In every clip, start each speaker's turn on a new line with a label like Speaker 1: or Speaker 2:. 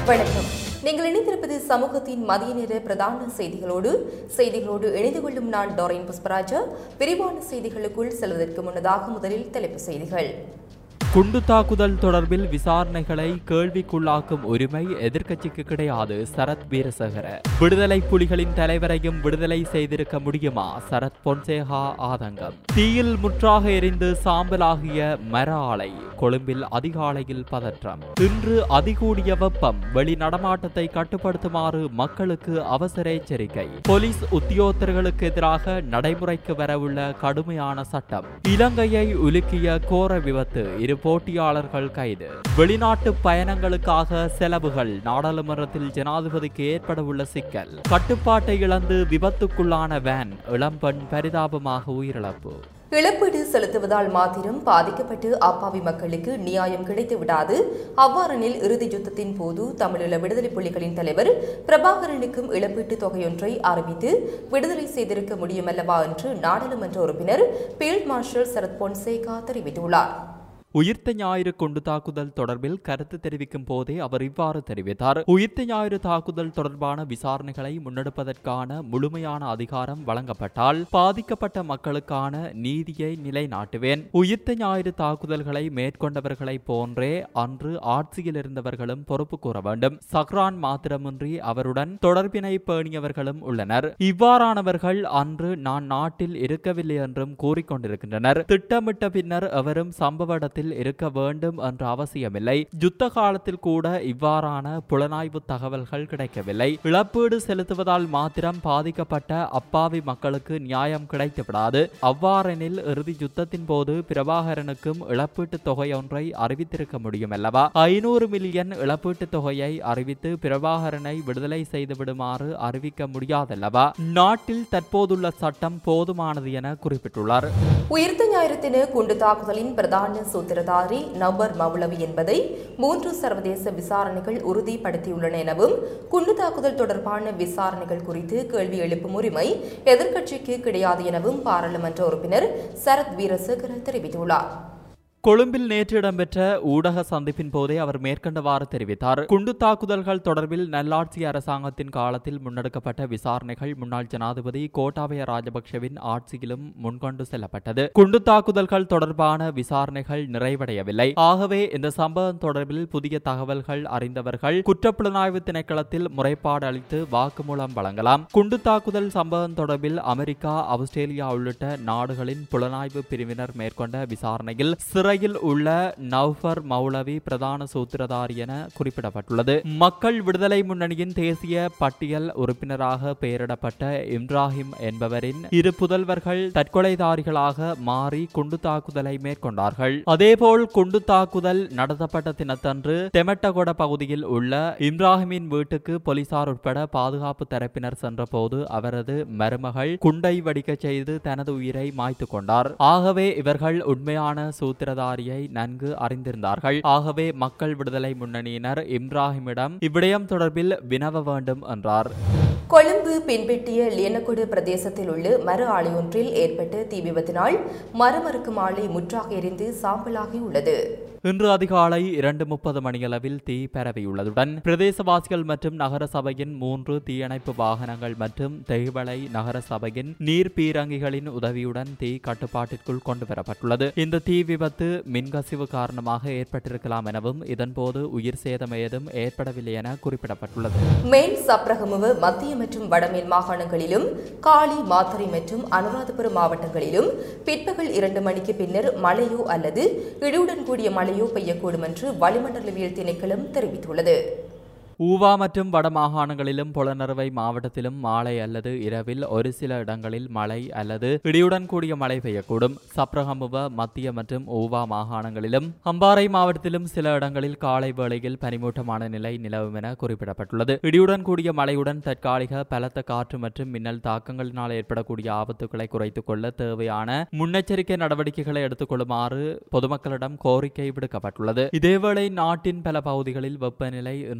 Speaker 1: வணக்கம் நீங்கள் இணைந்திருப்பது சமூகத்தின் மதிய நேர பிரதான செய்திகளோடு செய்திகளோடு இணைந்து கொள்ளும் நான் டோரின் புஷ்பராஜா விரிவான செய்திகளுக்குள் செல்வதற்கு முன்னதாக முதலில் தலைப்புச் செய்திகள்
Speaker 2: குண்டு தாக்குதல் தொடர்பில் விசாரணைகளை கேள்விக்குள்ளாக்கும் உரிமை எதிர்க்கட்சிக்கு கிடையாது சரத் வீரசேகர விடுதலை புலிகளின் தலைவரையும் விடுதலை செய்திருக்க முடியுமா சரத் பொன்சேகா ஆதங்கம் தீயில் முற்றாக எரிந்து சாம்பலாகிய மர ஆலை கொழும்பில் அதிகாலையில் பதற்றம் இன்று அதிகூடிய வெப்பம் வெளி நடமாட்டத்தை கட்டுப்படுத்துமாறு மக்களுக்கு அவசர எச்சரிக்கை போலீஸ் உத்தியோகத்தர்களுக்கு எதிராக நடைமுறைக்கு வரவுள்ள கடுமையான சட்டம் இலங்கையை உலுக்கிய கோர விபத்து இரு போட்டியாளர்கள் கைது வெளிநாட்டு பயணங்களுக்காக செலவுகள் நாடாளுமன்றத்தில் ஜனாதிபதிக்கு ஏற்படவுள்ள சிக்கல் கட்டுப்பாட்டை இழந்து விபத்துக்குள்ளான வேன் இளம்பெண் பரிதாபமாக உயிரிழப்பு
Speaker 1: இழப்பீடு செலுத்துவதால் மாத்திரம் பாதிக்கப்பட்டு அப்பாவி மக்களுக்கு நியாயம் கிடைத்து விடாது அவ்வாறெனில் இறுதி யுத்தத்தின் போது தமிழீழ விடுதலை புலிகளின் தலைவர் பிரபாகரனுக்கும் இழப்பீட்டுத் தொகையொன்றை அறிவித்து விடுதலை செய்திருக்க முடியுமல்லவா என்று நாடாளுமன்ற உறுப்பினர் ஃபீல்ட் மார்ஷல் சரத் பொன்சேகா தெரிவித்துள்ளார்
Speaker 2: உயிர்த்த ஞாயிறு கொண்டு தாக்குதல் தொடர்பில் கருத்து தெரிவிக்கும் போதே அவர் இவ்வாறு தெரிவித்தார் உயிர்த்த ஞாயிறு தாக்குதல் தொடர்பான விசாரணைகளை முன்னெடுப்பதற்கான முழுமையான அதிகாரம் வழங்கப்பட்டால் பாதிக்கப்பட்ட மக்களுக்கான நீதியை நிலைநாட்டுவேன் உயிர்த்த ஞாயிறு தாக்குதல்களை மேற்கொண்டவர்களைப் போன்றே அன்று ஆட்சியில் இருந்தவர்களும் பொறுப்பு கூற வேண்டும் சஹ்ரான் மாத்திரமின்றி அவருடன் தொடர்பினை பேணியவர்களும் உள்ளனர் இவ்வாறானவர்கள் அன்று நான் நாட்டில் இருக்கவில்லை என்றும் கூறிக்கொண்டிருக்கின்றனர் திட்டமிட்ட பின்னர் அவரும் சம்பவ இடத்தில் இருக்க வேண்டும் என்ற அவசியமில்லை யுத்த காலத்தில் கூட இவ்வாறான புலனாய்வு தகவல்கள் கிடைக்கவில்லை இழப்பீடு செலுத்துவதால் மாத்திரம் பாதிக்கப்பட்ட அப்பாவி மக்களுக்கு நியாயம் கிடைத்துவிடாது அவ்வாறெனில் இறுதி யுத்தத்தின் போது பிரபாகரனுக்கும் இழப்பீட்டுத் தொகை ஒன்றை அறிவித்திருக்க முடியும் அல்லவா ஐநூறு மில்லியன் இழப்பீட்டுத் தொகையை அறிவித்து பிரபாகரனை விடுதலை செய்து விடுமாறு அறிவிக்க முடியாதல்லவா நாட்டில் தற்போதுள்ள சட்டம் போதுமானது என குறிப்பிட்டுள்ளார்
Speaker 1: உயிர்த்த ஞாயிறத்தின குண்டு தாக்குதலின் பிரதான சூத்திரதாரி நபர் மௌலவி என்பதை மூன்று சர்வதேச விசாரணைகள் உறுதிப்படுத்தியுள்ளன எனவும் குண்டு தாக்குதல் தொடர்பான விசாரணைகள் குறித்து கேள்வி எழுப்பும் உரிமை எதிர்க்கட்சிக்கு கிடையாது எனவும் பாராளுமன்ற உறுப்பினர் சரத் வீரசேகர தெரிவித்துள்ளார்
Speaker 2: கொழும்பில் நேற்று இடம்பெற்ற ஊடக சந்திப்பின் போதே அவர் மேற்கண்டவாறு தெரிவித்தார் குண்டு தாக்குதல்கள் தொடர்பில் நல்லாட்சி அரசாங்கத்தின் காலத்தில் முன்னெடுக்கப்பட்ட விசாரணைகள் முன்னாள் ஜனாதிபதி கோட்டாபய ராஜபக்ஷவின் ஆட்சியிலும் முன்கொண்டு செல்லப்பட்டது குண்டு தாக்குதல்கள் தொடர்பான விசாரணைகள் நிறைவடையவில்லை ஆகவே இந்த சம்பவம் தொடர்பில் புதிய தகவல்கள் அறிந்தவர்கள் குற்றப்புலனாய்வு திணைக்களத்தில் முறைப்பாடு அளித்து வாக்குமூலம் வழங்கலாம் குண்டு தாக்குதல் சம்பவம் தொடர்பில் அமெரிக்கா ஆஸ்திரேலியா உள்ளிட்ட நாடுகளின் புலனாய்வு பிரிவினர் மேற்கொண்ட விசாரணையில் சிறையில் உள்ள நவ்ஃபர் மௌலவி பிரதான சூத்திரதாரி என குறிப்பிடப்பட்டுள்ளது மக்கள் விடுதலை முன்னணியின் தேசிய பட்டியல் உறுப்பினராக பெயரிடப்பட்ட இப்ராஹிம் என்பவரின் இரு புதல்வர்கள் தற்கொலைதாரிகளாக மாறி குண்டு தாக்குதலை மேற்கொண்டார்கள் அதேபோல் குண்டு தாக்குதல் நடத்தப்பட்ட தினத்தன்று தெமட்டகொட பகுதியில் உள்ள இப்ராஹிமின் வீட்டுக்கு போலீசார் உட்பட பாதுகாப்பு தரப்பினர் சென்றபோது அவரது மருமகள் குண்டை வடிக்கச் செய்து தனது உயிரை மாய்த்து கொண்டார் ஆகவே இவர்கள் உண்மையான சூத்திரதாரியை நன்கு அறிந்திருந்தார்கள் ஆகவே மக்கள் விடுதலை முன்னணியினர் இப்ராஹிமிடம் இவ்விடயம் தொடர்பில் வினவ வேண்டும் என்றார்
Speaker 1: கொழும்பு பின்பற்றிய லியனகொடு பிரதேசத்தில் உள்ள மர ஆலை ஒன்றில் ஏற்பட்ட தீ விபத்தினால் மரமறுக்கும் ஆலை முற்றாக எரிந்து சாம்பலாகி உள்ளது
Speaker 2: இன்று அதிகாலை இரண்டு முப்பது மணியளவில் தீ பரவியுள்ளதுடன் பிரதேசவாசிகள் மற்றும் நகர சபையின் மூன்று தீயணைப்பு வாகனங்கள் மற்றும் தெய்வளை நகர சபையின் நீர் பீரங்கிகளின் உதவியுடன் தீ கட்டுப்பாட்டிற்குள் கொண்டு வரப்பட்டுள்ளது இந்த தீ விபத்து மின்கசிவு காரணமாக ஏற்பட்டிருக்கலாம் எனவும் இதன்போது உயிர் சேதம் ஏதும் ஏற்படவில்லை என குறிப்பிடப்பட்டுள்ளது
Speaker 1: மேல் சப்ரகமுவ மத்திய மற்றும் வடமேல் மாகாணங்களிலும் காலி மாத்தறை மற்றும் அனுராதபுரம் மாவட்டங்களிலும் பிற்பகல் இரண்டு மணிக்கு பின்னர் மழையோ அல்லது இடியுடன் கூடிய மழையோ பெய்யக்கூடும் என்று வளிமண்டலவியல் திணைக்களம் தெரிவித்துள்ளது
Speaker 2: ஊவா மற்றும் வட மாகாணங்களிலும் புலனறுவை மாவட்டத்திலும் மாலை அல்லது இரவில் ஒரு சில இடங்களில் மழை அல்லது இடியுடன் கூடிய மழை பெய்யக்கூடும் சப்ரகமுவ மத்திய மற்றும் ஊவா மாகாணங்களிலும் அம்பாறை மாவட்டத்திலும் சில இடங்களில் காலை வேளையில் பனிமூட்டமான நிலை நிலவும் என குறிப்பிடப்பட்டுள்ளது இடியுடன் கூடிய மழையுடன் தற்காலிக பலத்த காற்று மற்றும் மின்னல் தாக்கங்களினால் ஏற்படக்கூடிய ஆபத்துக்களை குறைத்துக் கொள்ள தேவையான முன்னெச்சரிக்கை நடவடிக்கைகளை எடுத்துக்கொள்ளுமாறு பொதுமக்களிடம் கோரிக்கை விடுக்கப்பட்டுள்ளது இதேவேளை நாட்டின் பல பகுதிகளில் வெப்பநிலை இன்று அவதான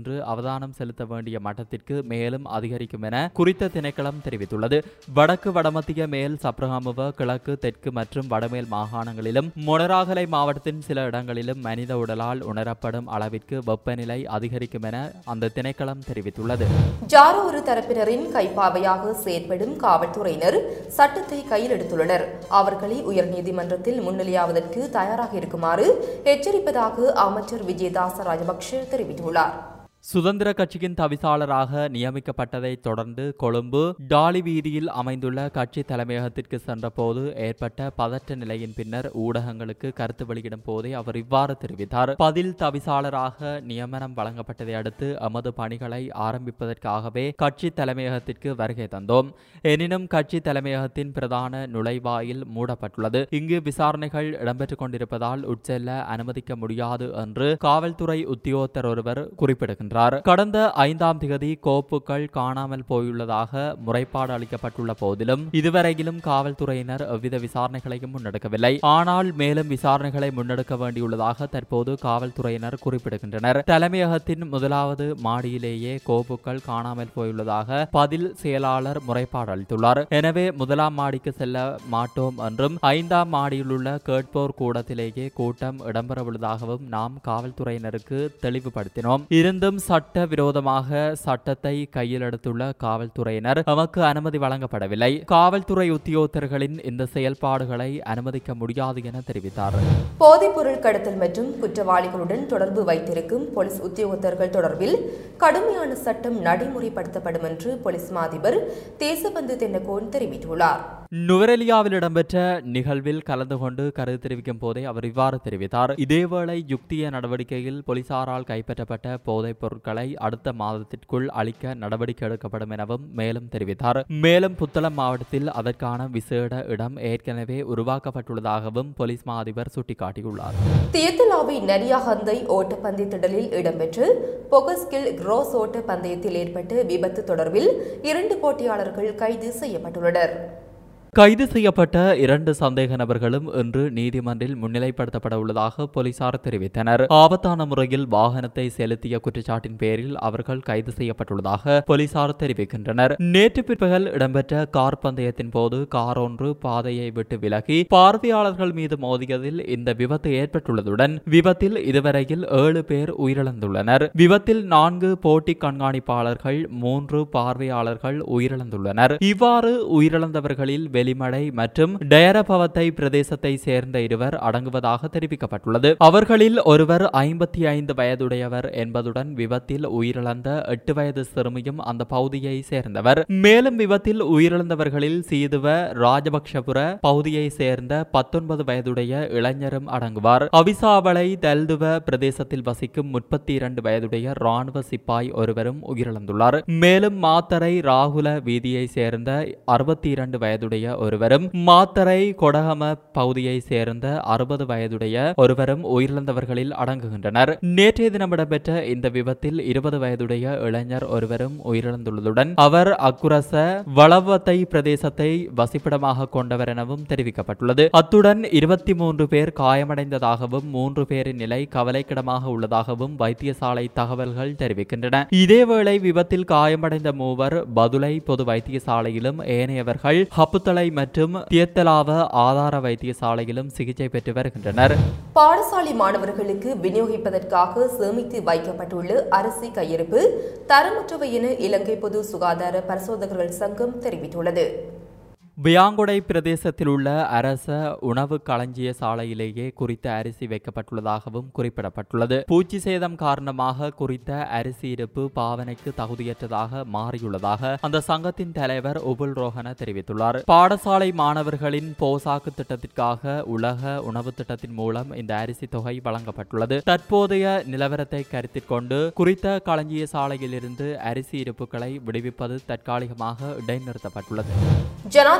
Speaker 2: அவதானம் செலுத்த வேண்டிய மட்டத்திற்கு மேலும் அதிகரிக்கும் என குறித்த திணைக்களம் தெரிவித்துள்ளது வடக்கு வடமத்திய மேல் சப்ரகமுவ கிழக்கு தெற்கு மற்றும் வடமேல் மாகாணங்களிலும் மொனராகலை மாவட்டத்தின் சில இடங்களிலும் மனித உடலால் உணரப்படும் அளவிற்கு வெப்பநிலை அதிகரிக்கும் என அந்த திணைக்களம் தெரிவித்துள்ளது
Speaker 1: ஜாரோ ஒரு தரப்பினரின் கைப்பாவையாக செயற்படும் காவல்துறையினர் சட்டத்தை கையில் எடுத்துள்ளனர் அவர்களை உயர்நீதிமன்றத்தில் முன்னிலையாவதற்கு தயாராக இருக்குமாறு எச்சரிப்பதாக அமைச்சர் விஜயதாச ராஜபக்ஷ தெரிவித்துள்ளார்
Speaker 2: சுதந்திர கட்சியின் தவிசாளராக நியமிக்கப்பட்டதை தொடர்ந்து கொழும்பு டாலி வீதியில் அமைந்துள்ள கட்சி தலைமையகத்திற்கு சென்றபோது ஏற்பட்ட பதற்ற நிலையின் பின்னர் ஊடகங்களுக்கு கருத்து வெளியிடும் போதே அவர் இவ்வாறு தெரிவித்தார் பதில் தவிசாளராக நியமனம் வழங்கப்பட்டதை அடுத்து எமது பணிகளை ஆரம்பிப்பதற்காகவே கட்சி தலைமையகத்திற்கு வருகை தந்தோம் எனினும் கட்சி தலைமையகத்தின் பிரதான நுழைவாயில் மூடப்பட்டுள்ளது இங்கு விசாரணைகள் இடம்பெற்றுக் கொண்டிருப்பதால் உட்செல்ல அனுமதிக்க முடியாது என்று காவல்துறை உத்தியோகத்தர் ஒருவர் குறிப்பிடுகின்றார் கடந்த ஐந்தாம் திகதி கோப்புகள் காணாமல் போயுள்ளதாக முறைப்பாடு அளிக்கப்பட்டுள்ள போதிலும் இதுவரையிலும் காவல்துறையினர் எவ்வித விசாரணைகளையும் முன்னெடுக்கவில்லை ஆனால் மேலும் விசாரணைகளை முன்னெடுக்க வேண்டியுள்ளதாக தற்போது காவல்துறையினர் குறிப்பிடுகின்றனர் தலைமையகத்தின் முதலாவது மாடியிலேயே கோப்புகள் காணாமல் போயுள்ளதாக பதில் செயலாளர் முறைப்பாடு அளித்துள்ளார் எனவே முதலாம் மாடிக்கு செல்ல மாட்டோம் என்றும் ஐந்தாம் மாடியில் உள்ள கேட்போர் கூடத்திலேயே கூட்டம் இடம்பெறவுள்ளதாகவும் நாம் காவல்துறையினருக்கு தெளிவுபடுத்தினோம் இருந்தும் சட்ட விரோதமாக சட்டத்தை கையில் எடுத்துள்ள காவல்துறையினர் நமக்கு அனுமதி வழங்கப்படவில்லை காவல்துறை உத்தியோகத்தர்களின் இந்த செயல்பாடுகளை அனுமதிக்க முடியாது என தெரிவித்தார்
Speaker 1: போதைப்பொருள் கடத்தல் மற்றும் குற்றவாளிகளுடன் தொடர்பு வைத்திருக்கும் போலீஸ் உத்தியோகத்தர்கள் தொடர்பில் கடுமையான சட்டம் நடைமுறைப்படுத்தப்படும் என்று போலீஸ் மாதிபர் தேசபந்து தென்னகோன் தெரிவித்துள்ளார்
Speaker 2: நுவரெலியாவில் இடம்பெற்ற நிகழ்வில் கலந்து கொண்டு கருத்து தெரிவிக்கும் போதே அவர் இவ்வாறு தெரிவித்தார் இதேவேளை யுக்திய நடவடிக்கையில் போலீசாரால் கைப்பற்றப்பட்ட போதைப் பொருட்களை அடுத்த மாதத்திற்குள் அளிக்க நடவடிக்கை எடுக்கப்படும் எனவும் மேலும் தெரிவித்தார் மேலும் புத்தளம் மாவட்டத்தில் அதற்கான விசேட இடம் ஏற்கனவே உருவாக்கப்பட்டுள்ளதாகவும் போலீஸ் மா அதிபர் சுட்டிக்காட்டியுள்ளார்
Speaker 1: தியத்தலாவி நரியாகந்தை ஓட்டப்பந்தய திடலில் இடம்பெற்ற பொகஸ்கில் கிரோஸ் ஓட்ட பந்தயத்தில் ஏற்பட்ட விபத்து தொடர்பில் இரண்டு போட்டியாளர்கள் கைது செய்யப்பட்டுள்ளனர்
Speaker 2: கைது செய்யப்பட்ட இரண்டு சந்தேக நபர்களும் இன்று நீதிமன்றில் முன்னிலைப்படுத்தப்பட உள்ளதாக போலீசார் தெரிவித்தனர் ஆபத்தான முறையில் வாகனத்தை செலுத்திய குற்றச்சாட்டின் பேரில் அவர்கள் கைது செய்யப்பட்டுள்ளதாக போலீசார் தெரிவிக்கின்றனர் நேற்று பிற்பகல் இடம்பெற்ற கார் பந்தயத்தின் போது கார் ஒன்று பாதையை விட்டு விலகி பார்வையாளர்கள் மீது மோதியதில் இந்த விபத்து ஏற்பட்டுள்ளதுடன் விபத்தில் இதுவரையில் ஏழு பேர் உயிரிழந்துள்ளனர் விபத்தில் நான்கு போட்டி கண்காணிப்பாளர்கள் மூன்று பார்வையாளர்கள் உயிரிழந்துள்ளனர் இவ்வாறு உயிரிழந்தவர்களில் வெளிமடை மற்றும் டயரபவத்தை பிரதேசத்தை சேர்ந்த இருவர் அடங்குவதாக தெரிவிக்கப்பட்டுள்ளது அவர்களில் ஒருவர் ஐம்பத்தி ஐந்து வயதுடையவர் என்பதுடன் விபத்தில் உயிரிழந்த எட்டு வயது சிறுமியும் அந்த பகுதியை சேர்ந்தவர் மேலும் விபத்தில் உயிரிழந்தவர்களில் சீதுவ ராஜபக்ஷபுர பகுதியை சேர்ந்த பத்தொன்பது வயதுடைய இளைஞரும் அடங்குவார் அவிசாவளை தல்துவ பிரதேசத்தில் வசிக்கும் முப்பத்தி இரண்டு வயதுடைய ராணுவ சிப்பாய் ஒருவரும் உயிரிழந்துள்ளார் மேலும் மாத்தரை ராகுல வீதியை சேர்ந்த அறுபத்தி இரண்டு வயதுடைய ஒருவரும் மாத்தரை கொடகம பகுதியை சேர்ந்த அறுபது வயதுடைய ஒருவரும் உயிரிழந்தவர்களில் அடங்குகின்றனர் நேற்றைய தினம் இடம்பெற்ற இந்த விபத்தில் இருபது வயதுடைய இளைஞர் ஒருவரும் உயிரிழந்துள்ளதுடன் அவர் அக்குரச வளவத்தை பிரதேசத்தை வசிப்பிடமாக கொண்டவர் எனவும் தெரிவிக்கப்பட்டுள்ளது அத்துடன் இருபத்தி மூன்று பேர் காயமடைந்ததாகவும் மூன்று பேரின் நிலை கவலைக்கிடமாக உள்ளதாகவும் வைத்தியசாலை தகவல்கள் தெரிவிக்கின்றன இதேவேளை விபத்தில் காயமடைந்த மூவர் பதுளை பொது வைத்தியசாலையிலும் ஏனையவர்கள் ஹப்புத்தளை மற்றும் தியத்தலாவ ஆதார வைத்தியசாலையிலும் சிகிச்சை பெற்று வருகின்றனர்
Speaker 1: பாடசாலை மாணவர்களுக்கு விநியோகிப்பதற்காக சேமித்து வைக்கப்பட்டுள்ள அரிசி கையிருப்பு தரமற்றவை என இலங்கை பொது சுகாதார பரிசோதகர்கள் சங்கம் தெரிவித்துள்ளது
Speaker 2: வியாங்குடை பிரதேசத்தில் உள்ள அரச உணவு களஞ்சிய சாலையிலேயே குறித்த அரிசி வைக்கப்பட்டுள்ளதாகவும் குறிப்பிடப்பட்டுள்ளது பூச்சி சேதம் காரணமாக குறித்த அரிசி இருப்பு பாவனைக்கு தகுதியற்றதாக மாறியுள்ளதாக அந்த சங்கத்தின் தலைவர் உபுல் ரோஹன தெரிவித்துள்ளார் பாடசாலை மாணவர்களின் போசாக்கு திட்டத்திற்காக உலக உணவு திட்டத்தின் மூலம் இந்த அரிசி தொகை வழங்கப்பட்டுள்ளது தற்போதைய நிலவரத்தை கருத்தில் கொண்டு குறித்த களஞ்சிய சாலையிலிருந்து அரிசி இருப்புகளை விடுவிப்பது தற்காலிகமாக இடைநிறுத்தப்பட்டுள்ளது
Speaker 1: ஜனாதிபதி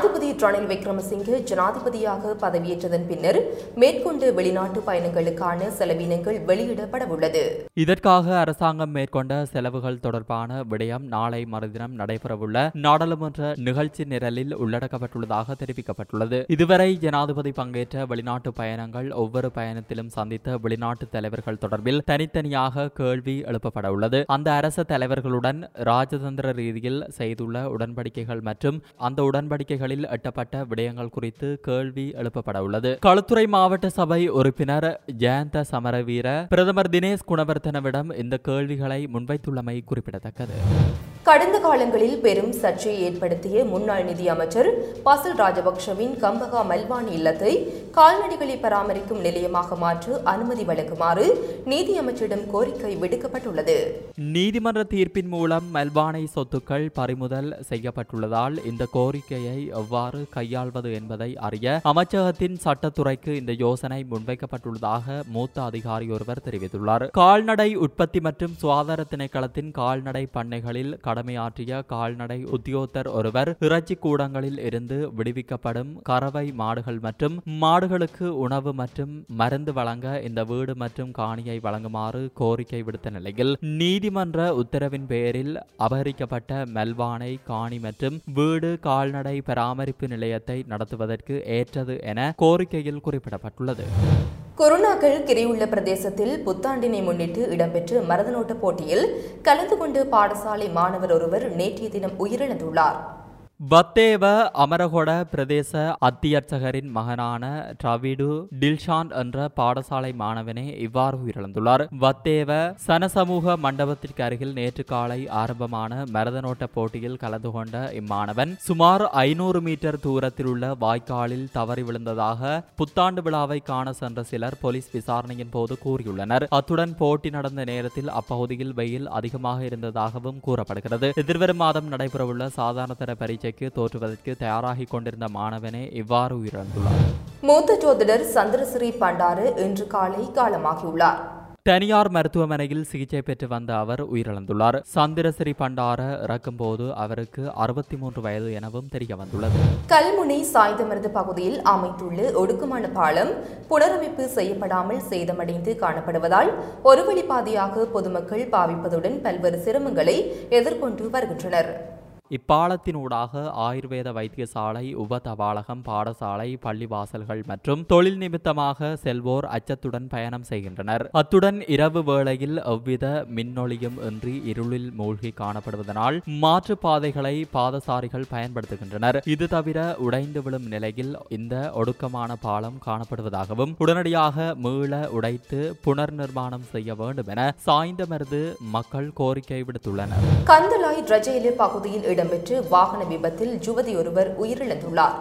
Speaker 1: ஜனாதிபதி ரணில் விக்ரமசிங்கே ஜனாதிபதியாக பதவியேற்றதன் பின்னர் மேற்கொண்ட வெளிநாட்டு பயணங்களுக்கான செலவினங்கள் வெளியிடப்படவுள்ளது
Speaker 2: இதற்காக அரசாங்கம் மேற்கொண்ட செலவுகள் தொடர்பான விடயம் நாளை மறுதினம் நடைபெறவுள்ள நாடாளுமன்ற நிகழ்ச்சி நிரலில் உள்ளடக்கப்பட்டுள்ளதாக தெரிவிக்கப்பட்டுள்ளது இதுவரை ஜனாதிபதி பங்கேற்ற வெளிநாட்டு பயணங்கள் ஒவ்வொரு பயணத்திலும் சந்தித்த வெளிநாட்டு தலைவர்கள் தொடர்பில் தனித்தனியாக கேள்வி எழுப்பப்பட உள்ளது அந்த அரச தலைவர்களுடன் ராஜதந்திர ரீதியில் செய்துள்ள உடன்படிக்கைகள் மற்றும் அந்த உடன்படிக்கைகளில் எட்டப்பட்ட விடயங்கள் குறித்து கேள்வி எழுப்பப்பட உள்ளது களுத்துறை மாவட்ட சபை உறுப்பினர் ஜெயந்த சமரவீர பிரதமர் தினேஷ் குணவர்த்தனவிடம் இந்த கேள்விகளை முன்வைத்துள்ளமை குறிப்பிடத்தக்கது
Speaker 1: கடந்த காலங்களில் பெரும் சர்ச்சையை ஏற்படுத்திய முன்னாள் நிதி அமைச்சர் பாசல் ராஜபக்ஷவின் கம்பகா மல்வானி இல்லத்தை கால்நடைகளை பராமரிக்கும் நிலையமாக மாற்ற அனுமதி வழங்குமாறு நீதி அமைச்சரிடம் கோரிக்கை விடுக்கப்பட்டுள்ளது
Speaker 2: நீதிமன்ற தீர்ப்பின் மூலம் மெல்பானை சொத்துக்கள் பறிமுதல் செய்யப்பட்டுள்ளதால் இந்த கோரிக்கையை எவ்வாறு கையாள்வது என்பதை அறிய அமைச்சகத்தின் சட்டத்துறைக்கு இந்த யோசனை முன்வைக்கப்பட்டுள்ளதாக மூத்த அதிகாரி ஒருவர் தெரிவித்துள்ளார் கால்நடை உற்பத்தி மற்றும் சுகாதார திணைக்களத்தின் கால்நடை பண்ணைகளில் கடமையாற்றிய கால்நடை உத்தியோகத்தர் ஒருவர் இறைச்சி கூடங்களில் இருந்து விடுவிக்கப்படும் கறவை மாடுகள் மற்றும் மாடுகளுக்கு உணவு மற்றும் மருந்து வழங்க இந்த வீடு மற்றும் காணியை வழங்குமாறு கோரிக்கை விடுத்த நிலையில் நீதிமன்ற உத்தரவின் பேரில் அபகரிக்கப்பட்ட மெல்வானை காணி மற்றும் வீடு கால்நடை பராமரிப்பு நிலையத்தை நடத்துவதற்கு ஏற்றது என கோரிக்கையில் குறிப்பிடப்பட்டுள்ளது
Speaker 1: கொரோனாக்கள் கிரியுள்ள பிரதேசத்தில் புத்தாண்டினை முன்னிட்டு இடம்பெற்ற மரதனோட்ட போட்டியில் கலந்து கொண்டு பாடசாலை மாணவர் ஒருவர் நேற்றைய தினம் உயிரிழந்துள்ளார்
Speaker 2: பத்தேவ அமரகொட பிரதேச அத்தியட்சகரின் மகனான டிராவிடு டில்ஷான் என்ற பாடசாலை மாணவனே இவ்வாறு உயிரிழந்துள்ளார் வத்தேவ சனசமூக மண்டபத்திற்கு அருகில் நேற்று காலை ஆரம்பமான மரதனோட்ட போட்டியில் கலந்து கொண்ட இம்மாணவன் சுமார் ஐநூறு மீட்டர் தூரத்தில் உள்ள வாய்க்காலில் தவறி விழுந்ததாக புத்தாண்டு விழாவை காண சென்ற சிலர் போலீஸ் விசாரணையின் போது கூறியுள்ளனர் அத்துடன் போட்டி நடந்த நேரத்தில் அப்பகுதியில் வெயில் அதிகமாக இருந்ததாகவும் கூறப்படுகிறது எதிர்வரும் மாதம் நடைபெறவுள்ள சாதாரண தர பரீட்சைக்கு தோற்றுவதற்கு தயாராகிக் கொண்டிருந்த மாணவனே இவ்வாறு உயிரிழந்துள்ளார்
Speaker 1: மூத்த ஜோதிடர் சந்திரசிறி பண்டாரு இன்று காலை காலமாகியுள்ளார்
Speaker 2: தனியார் மருத்துவமனையில் சிகிச்சை பெற்று வந்த அவர் உயிரிழந்துள்ளார் சந்திரசிறி பண்டார இறக்கும்போது அவருக்கு அறுபத்தி மூன்று வயது எனவும் தெரிய வந்துள்ளது
Speaker 1: கல்முனை சாய்ந்தமருது பகுதியில் அமைத்துள்ள ஒடுக்குமான பாலம் புனரமைப்பு செய்யப்படாமல் சேதமடைந்து காணப்படுவதால் ஒரு வழிப்பாதையாக பொதுமக்கள் பாவிப்பதுடன் பல்வேறு சிரமங்களை எதிர்கொண்டு வருகின்றனர்
Speaker 2: இப்பாலத்தினூடாக ஆயுர்வேத வைத்தியசாலை உப தபாலகம் பாடசாலை பள்ளிவாசல்கள் மற்றும் தொழில் நிமித்தமாக செல்வோர் அச்சத்துடன் பயணம் செய்கின்றனர் அத்துடன் இரவு வேளையில் எவ்வித மின்னொளியும் இன்றி இருளில் மூழ்கி காணப்படுவதனால் மாற்று பாதைகளை பாதசாரிகள் பயன்படுத்துகின்றனர் இது தவிர உடைந்து விழும் நிலையில் இந்த ஒடுக்கமான பாலம் காணப்படுவதாகவும் உடனடியாக மீள உடைத்து புனர் நிர்மாணம் செய்ய வேண்டும் என சாய்ந்தமருது மக்கள் கோரிக்கை விடுத்துள்ளனர்
Speaker 1: கந்தலாய் ரஜேலு பகுதியில் இடம்பெற்ற வாகன விபத்தில் யுவதி ஒருவர் உயிரிழந்துள்ளார்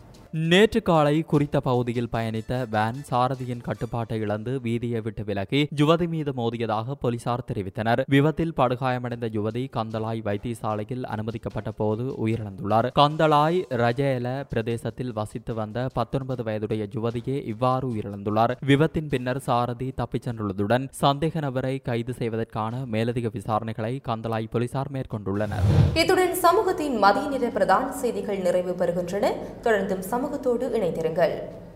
Speaker 2: நேற்று காலை குறித்த பகுதியில் பயணித்த வேன் சாரதியின் கட்டுப்பாட்டை இழந்து வீதியை விட்டு விலகி யுவதி மீது மோதியதாக போலீசார் தெரிவித்தனர் விபத்தில் படுகாயமடைந்த யுவதி கந்தளாய் வைத்தியசாலையில் அனுமதிக்கப்பட்ட போது உயிரிழந்துள்ளார் கந்தளாய் ரஜேல பிரதேசத்தில் வசித்து வந்த பத்தொன்பது வயதுடைய யுவதியே இவ்வாறு உயிரிழந்துள்ளார் விபத்தின் பின்னர் சாரதி தப்பிச் சென்றுள்ளதுடன் சந்தேக நபரை கைது செய்வதற்கான மேலதிக விசாரணைகளை கந்தளாய் போலீசார் மேற்கொண்டுள்ளனர்
Speaker 1: இத்துடன் சமூகத்தின் மதிய நிற பிரதான செய்திகள் நிறைவு பெறுகின்றன தொடர்ந்தும் சமூகத்தோடு இணைந்திருங்கள்